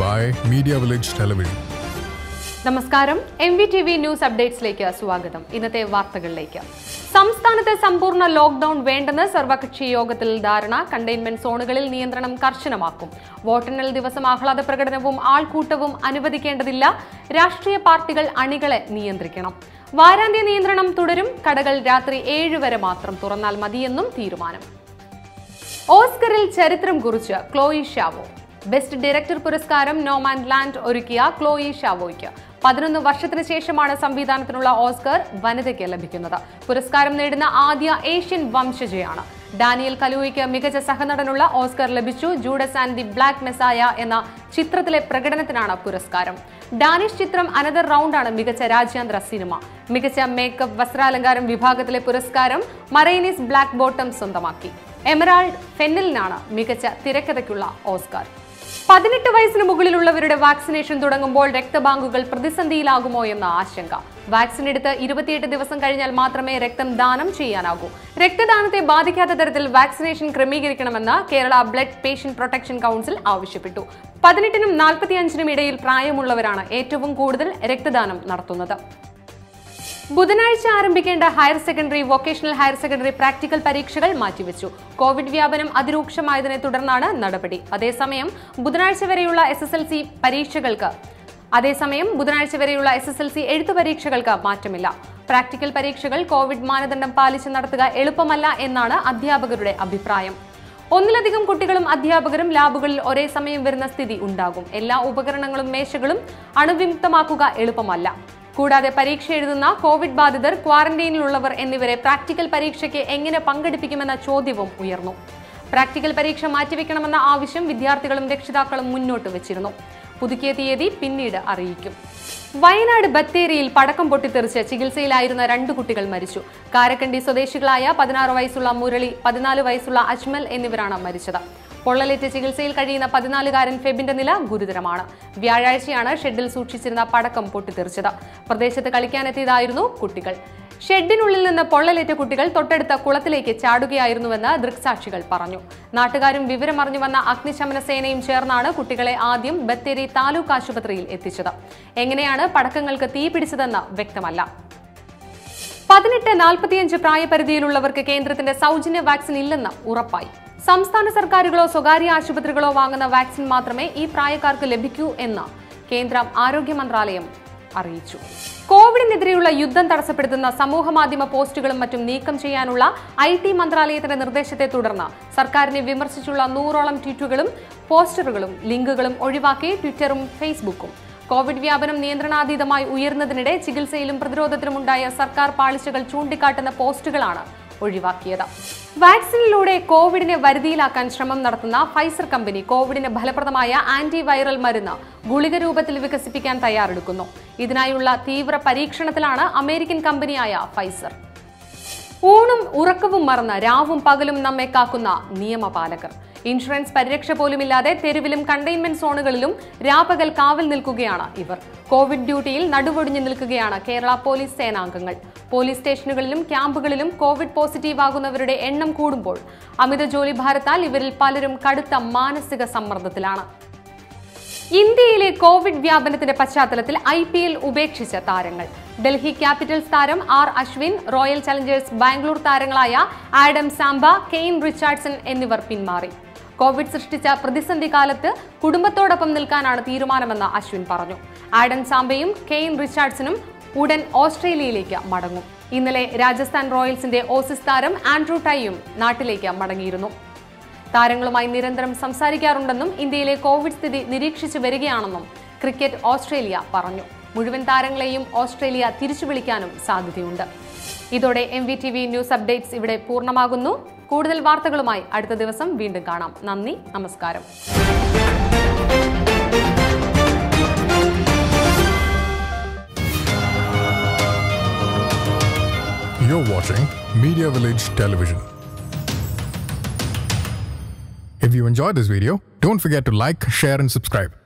by Media Village Television. നമസ്കാരം M V T V news അപ്ഡേറ്റ്സിലേക്ക് സ്വാഗതം ഇന്നത്തെ വാർത്തകളിലേക്ക് സംസ്ഥാനത്ത് സമ്പൂർണ്ണ ലോക്ഡൌൺ വേണ്ടെന്ന് സർവകക്ഷി യോഗത്തിൽ ധാരണ കണ്ടെയ്ൻമെന്റ് സോണുകളിൽ നിയന്ത്രണം കർശനമാക്കും വോട്ടെണ്ണൽ ദിവസം ആഹ്ലാദ പ്രകടനവും ആൾക്കൂട്ടവും അനുവദിക്കേണ്ടതില്ല രാഷ്ട്രീയ പാർട്ടികൾ അണികളെ നിയന്ത്രിക്കണം വാരാന്ത്യ നിയന്ത്രണം തുടരും കടകൾ രാത്രി ഏഴ് വരെ മാത്രം തുറന്നാൽ മതിയെന്നും തീരുമാനം ഓസ്കറിൽ ചരിത്രം കുറിച്ച് ക്ലോയി ഷാവോ ബെസ്റ്റ് ഡയറക്ടർ പുരസ്കാരം നോമാൻ ലാൻഡ് ഒരുക്കിയ ക്ലോയി ഷാവോയ്ക്ക് പതിനൊന്ന് വർഷത്തിന് ശേഷമാണ് സംവിധാനത്തിനുള്ള ഓസ്കർ വനിതയ്ക്ക് ലഭിക്കുന്നത് പുരസ്കാരം നേടുന്ന ആദ്യ ഏഷ്യൻ വംശജയാണ് ഡാനിയൽ കലൂയിക്ക് മികച്ച സഹനടനുള്ള ഓസ്കർ ലഭിച്ചു Judas and the black Messiah എന്ന ചിത്രത്തിലെ പ്രകടനത്തിനാണ് പുരസ്കാരം ഡാനിഷ് ചിത്രം അനദർ റൗണ്ടാണ് മികച്ച രാജ്യാന്തര സിനിമ മികച്ച മേക്കപ്പ് വസ്ത്രാലങ്കാരം വിഭാഗത്തിലെ പുരസ്കാരം മറൈനിസ് ബ്ലാക്ക് ബോട്ടം സ്വന്തമാക്കി എമറാൾഡ് ഫെന്നലിനാണ് മികച്ച തിരക്കഥയ്ക്കുള്ള ഓസ്കാർ പതിനെട്ട് വയസ്സിന് മുകളിലുള്ളവരുടെ വാക്സിനേഷൻ തുടങ്ങുമ്പോൾ രക്തബാങ്കുകൾ പ്രതിസന്ധിയിലാകുമോ എന്ന ആശങ്ക വാക്സിൻ എടുത്ത് ഇരുപത്തിയെട്ട് ദിവസം കഴിഞ്ഞാൽ മാത്രമേ രക്തം ദാനം ചെയ്യാനാകൂ രക്തദാനത്തെ ബാധിക്കാത്ത തരത്തിൽ വാക്സിനേഷൻ ക്രമീകരിക്കണമെന്ന് Kerala blood patient protection council ആവശ്യപ്പെട്ടു പതിനെട്ടിനും നാൽപ്പത്തിയഞ്ചിനും ഇടയിൽ പ്രായമുള്ളവരാണ് ഏറ്റവും കൂടുതൽ രക്തദാനം നടത്തുന്നത് ബുധനാഴ്ച ആരംഭിക്കേണ്ട higher secondary vocational higher secondary practical പരീക്ഷകൾ മാറ്റിവെച്ചു കോവിഡ് വ്യാപനം അതിരൂക്ഷമായതിനെ തുടർന്നാണ് നടപടി അതേസമയം ബുധനാഴ്ച വരെയുള്ള എസ് എസ് എൽ സി പരീക്ഷകൾക്ക് അതേസമയം ബുധനാഴ്ച വരെയുള്ള എസ് എസ് എൽ സി എഴുത്തു പരീക്ഷകൾക്ക് മാറ്റമില്ല പ്രാക്ടിക്കൽ പരീക്ഷകൾ കോവിഡ് മാനദണ്ഡം പാലിച്ച് നടത്തുക എളുപ്പമല്ല എന്നാണ് അധ്യാപകരുടെ അഭിപ്രായം ഒന്നിലധികം കുട്ടികളും അധ്യാപകരും ലാബുകളിൽ ഒരേ സമയം വരുന്ന സ്ഥിതി ഉണ്ടാകും എല്ലാ ഉപകരണങ്ങളും മേശകളും അണുവിമുക്തമാക്കുക എളുപ്പമല്ല കൂടാതെ പരീക്ഷ എഴുതുന്ന കോവിഡ് ബാധിതർ ക്വാറന്റൈനിലുള്ളവർ എന്നിവരെ പ്രാക്ടിക്കൽ പരീക്ഷയ്ക്ക് എങ്ങനെ പങ്കെടുപ്പിക്കുമെന്ന ചോദ്യവും ഉയർന്നു പ്രാക്ടിക്കൽ പരീക്ഷ മാറ്റിവെക്കണമെന്ന ആവശ്യം വിദ്യാർത്ഥികളും രക്ഷിതാക്കളും മുന്നോട്ട് വെച്ചിരുന്നു പുതുക്കിയ തീയതി പിന്നീട് അറിയിക്കും വയനാട് ബത്തേരിയിൽ പടക്കം പൊട്ടിത്തെറിച്ച് ചികിത്സയിലായിരുന്ന രണ്ട് കുട്ടികൾ മരിച്ചു കാരക്കണ്ടി സ്വദേശികളായ പതിനാറ് വയസ്സുള്ള മുരളി പതിനാല് വയസ്സുള്ള അജ്മൽ എന്നിവരാണ് മരിച്ചത് പൊള്ളലേറ്റ് ചികിത്സയിൽ കഴിയുന്ന പതിനാലുകാരൻ ഫെബിന്റെ നില ഗുരുതരമാണ് വ്യാഴാഴ്ചയാണ് ഷെഡിൽ സൂക്ഷിച്ചിരുന്ന പടക്കം പൊട്ടിത്തെറിച്ചത് പ്രദേശത്ത് കളിക്കാനെത്തിയതായിരുന്നു കുട്ടികൾ ഷെഡിനുള്ളിൽ നിന്ന് പൊള്ളലേറ്റ കുട്ടികൾ തൊട്ടടുത്ത കുളത്തിലേക്ക് ചാടുകയായിരുന്നുവെന്ന് ദൃക്സാക്ഷികൾ പറഞ്ഞു നാട്ടുകാരും വിവരമറിഞ്ഞു വന്ന അഗ്നിശമന സേനയും ചേർന്നാണ് കുട്ടികളെ ആദ്യം ബത്തേരി താലൂക്ക് ആശുപത്രിയിൽ എത്തിച്ചത് എങ്ങനെയാണ് പടക്കങ്ങൾക്ക് തീ പിടിച്ചതെന്ന് വ്യക്തമല്ല പതിനെട്ട് നാൽപ്പത്തിയഞ്ച് പ്രായപരിധിയിലുള്ളവർക്ക് കേന്ദ്രത്തിന്റെ സൗജന്യ വാക്സിൻ ഇല്ലെന്ന് ഉറപ്പായി സംസ്ഥാന സർക്കാരുകളോ സ്വകാര്യ ആശുപത്രികളോ വാങ്ങുന്ന വാക്സിൻ മാത്രമേ ഈ പ്രായക്കാർക്ക് ലഭിക്കൂ എന്ന് കേന്ദ്ര ആരോഗ്യ മന്ത്രാലയം അറിയിച്ചു കോവിഡിനെതിരെയുള്ള യുദ്ധം തടസ്സപ്പെടുത്തുന്ന സമൂഹമാധ്യമ പോസ്റ്റുകളും മറ്റും നീക്കം ചെയ്യാനുള്ള ഐ ടി മന്ത്രാലയത്തിന്റെ നിർദ്ദേശത്തെ തുടർന്ന് സർക്കാരിനെ വിമർശിച്ചുള്ള നൂറോളം ട്വീറ്റുകളും പോസ്റ്ററുകളും ലിങ്കുകളും ഒഴിവാക്കി ട്വിറ്ററും ഫേസ്ബുക്കും കോവിഡ് വ്യാപനം നിയന്ത്രണാതീതമായി ഉയർന്നതിനിടെ ചികിത്സയിലും പ്രതിരോധത്തിലും ഉണ്ടായ സർക്കാർ പാളിച്ചകൾ ചൂണ്ടിക്കാട്ടുന്ന പോസ്റ്റുകളാണ് ഒഴിവാക്കിയത് വാക്സിനിലൂടെ കോവിഡിനെ വരുതിയിലാക്കാൻ ശ്രമം നടത്തുന്ന ഫൈസർ കമ്പനി കോവിഡിന് ഫലപ്രദമായ ആന്റി വൈറൽ മരുന്ന് ഗുളിക രൂപത്തിൽ വികസിപ്പിക്കാൻ തയ്യാറെടുക്കുന്നു ഇതിനായുള്ള തീവ്ര പരീക്ഷണത്തിലാണ് അമേരിക്കൻ കമ്പനിയായ ഫൈസർ ഊണും ഉറക്കവും മറന്ന് രാവും പകലും നമ്മെ കാക്കുന്ന നിയമപാലകർ ഇൻഷുറൻസ് പരിരക്ഷ പോലുമില്ലാതെ തെരുവിലും കണ്ടെയ്ൻമെന്റ് സോണുകളിലും രാപകൽ കാവൽ നിൽക്കുകയാണ് ഇവർ കോവിഡ് ഡ്യൂട്ടിയിൽ നടുവൊടിഞ്ഞു നിൽക്കുകയാണ് കേരള പോലീസ് സേനാംഗങ്ങൾ പോലീസ് സ്റ്റേഷനുകളിലും ക്യാമ്പുകളിലും കോവിഡ് പോസിറ്റീവ് ആകുന്നവരുടെ എണ്ണം കൂടുമ്പോൾ അമിത ജോലി ഭാരത്താൽ ഇവരിൽ പലരും കടുത്ത മാനസിക സമ്മർദ്ദത്തിലാണ് ഇന്ത്യയിലെ കോവിഡ് വ്യാപനത്തിന്റെ പശ്ചാത്തലത്തിൽ ഐ പി എൽ ഉപേക്ഷിച്ച താരങ്ങൾ ഡൽഹി ക്യാപിറ്റൽസ് താരം R Ashwin Royal Challengers Bangalore താരങ്ങളായ ആഡം സാംബ കെയ്ൻ റിച്ചാർഡ്സൺ എന്നിവർ പിന്മാറി കോവിഡ് സൃഷ്ടിച്ച പ്രതിസന്ധി കാലത്ത് കുടുംബത്തോടൊപ്പം നിൽക്കാനാണ് തീരുമാനമെന്ന് അശ്വിൻ പറഞ്ഞു ആഡൻ സാംബയും കെയ്ൻ റിച്ചാർഡ്സണും ഉടൻ ഓസ്ട്രേലിയയിലേക്ക് മടങ്ങും ഇന്നലെ രാജസ്ഥാൻ റോയൽസിന്റെ ഓസിസ് താരം ആൻഡ്രൂ ടൈയും നാട്ടിലേക്ക് മടങ്ങിയിരുന്നു താരങ്ങളുമായി നിരന്തരം സംസാരിക്കാറുണ്ടെന്നും ഇന്ത്യയിലെ കോവിഡ് സ്ഥിതി നിരീക്ഷിച്ചു വരികയാണെന്നും ക്രിക്കറ്റ് ഓസ്ട്രേലിയ പറഞ്ഞു മുഴുവൻ താരങ്ങളെയും ഓസ്ട്രേലിയ തിരിച്ചു വിളിക്കാനും സാധ്യതയുണ്ട് ഇതോടെ M V T V news updates ഇവിടെ പൂർണ്ണമാകുന്നു കൂടുതൽ വാർത്തകളുമായി അടുത്ത ദിവസം വീണ്ടും കാണാം നന്ദി നമസ്കാരം You're watching Media Village Television. If you enjoyed this video, don't forget to like, share, and subscribe.